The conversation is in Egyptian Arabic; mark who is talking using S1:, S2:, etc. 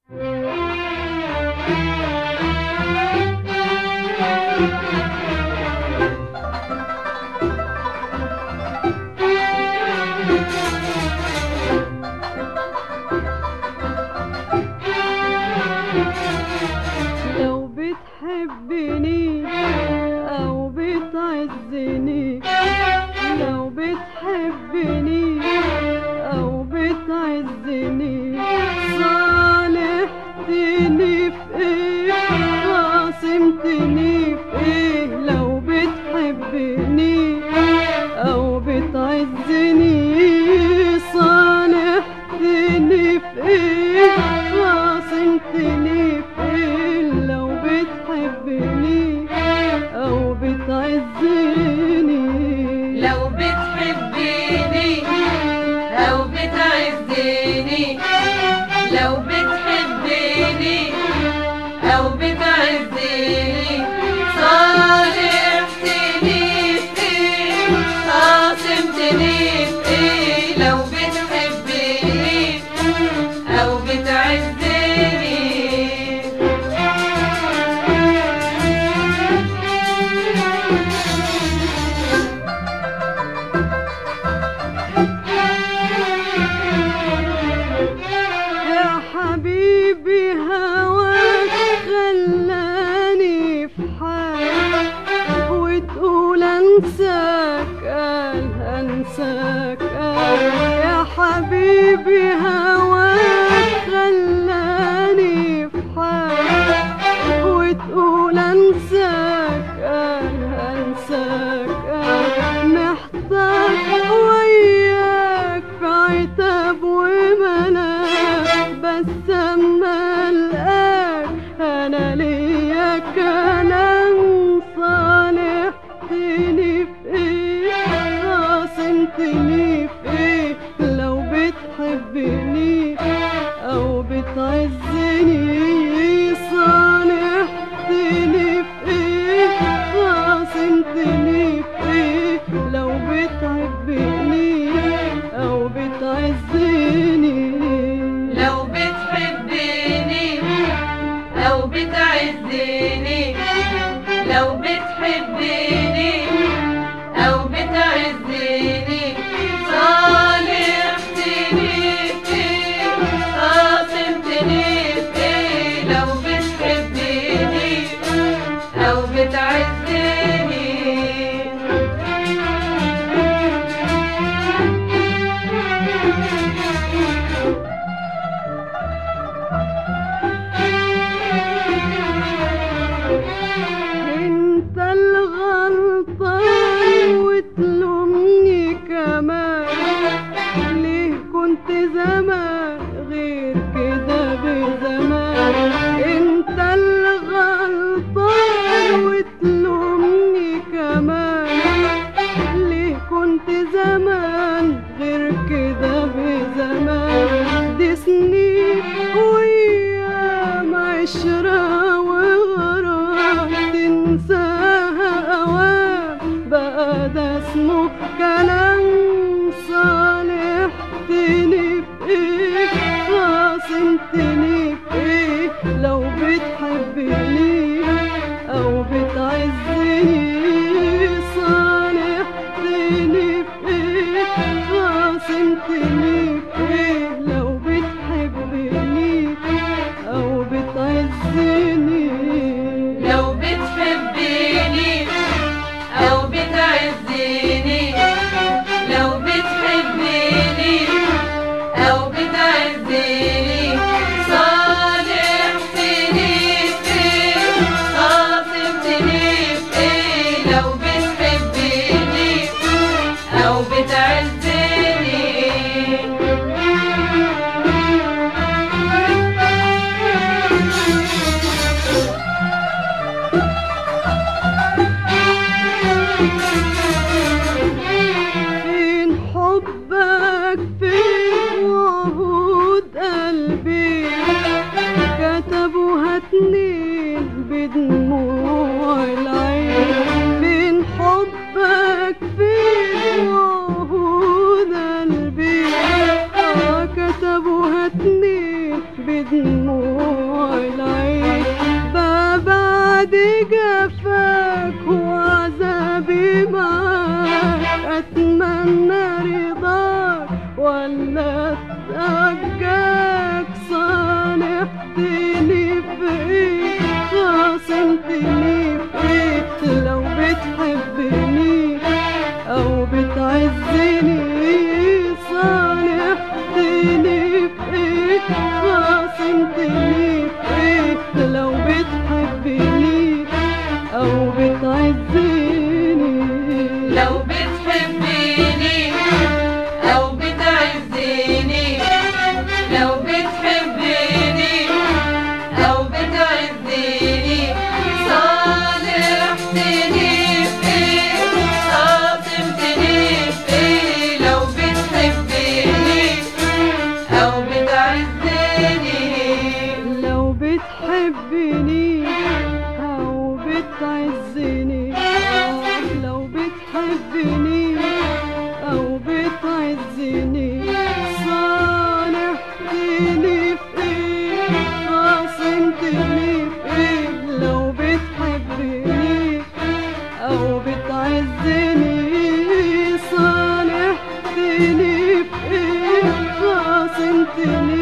S1: لو بتحبني او بتعزني لو بتحبني او بتعزني صالحتني في ايه خاصمتني في ايه لو بتحبني او بتعزني صالحتني في ايه خاصمتني في ايه لو بتحبني او بتعزني
S2: لو بتحبيني أو بتعزيني لو بتحبيني أو بتعزيني صالحتني في إيه خاصمتني في إيه لو بتحبيني أو بتعزيني
S1: يا حبيبي هواك خلاني في حال وتقول انساك قال انساك قال يا حبيبي هواك خلاني في حال وتقول انساك قال انساك قال محتاج وياك في عتاب ومناك بس اما القاك انا ليا كلام صالحتني في ايه خاصمتني في ايه لو بتحبني او بتعزني صالحتني في ايه خاصمتني في ايه لو بتحبني او بتعزني
S2: لو بتحبيني أو بتعزيني لو بتحبيني أو بتعزيني صالحتني في خاصمتني في لو بتحبيني أو بتعزيني
S1: انت الغلطان وتلومني كمان ليه كنت زمان غير كده بزمان انت الغلطان وتلومني كمان ليه كنت زمان غير كده بزمان دي سنين وايام عشرة وغرام تنساها اوام بقى ده اسمه كلام صالحتني في ايه خاصمتني في ايه لو بتحبني او بتعزني صالحتني في ايه خاصمتني في ايه لو بتحبني او بتعزني
S2: لو بتحبيني أو بتعزيني لو بتحبيني أو بتعزيني صالحتني في خاصمتني في لو بتحبيني أو بتعزيني
S1: فين حبك فين وعود قلبي كتبوها اتنين بدموع العين فين حبك فين وعود قلبي آه كتبوها اتنين بدموع بدموع العين ببعد جفاك وعذابي معاك أتمنى رضاك ولا أترجاك صالحتني في إيه خاصمتني في إيه لو بتحبني أو بتعزني صالحتني في إيه خاصمتني في إيه لو بتحبني أو بتعزني
S2: لو بتحبيني أو بتعزيني لو بتحبيني أو بتعزيني صالحتني في خاصمتني في لو بتحبيني أو بتعزيني
S1: لو بتحبني أو بتعزني آه، لو بتحبني أو بتعزني صالحتني في إيه خاصمتني في إيه لو بتحبني أو بتعزني صالحتني في إيه خاصمتني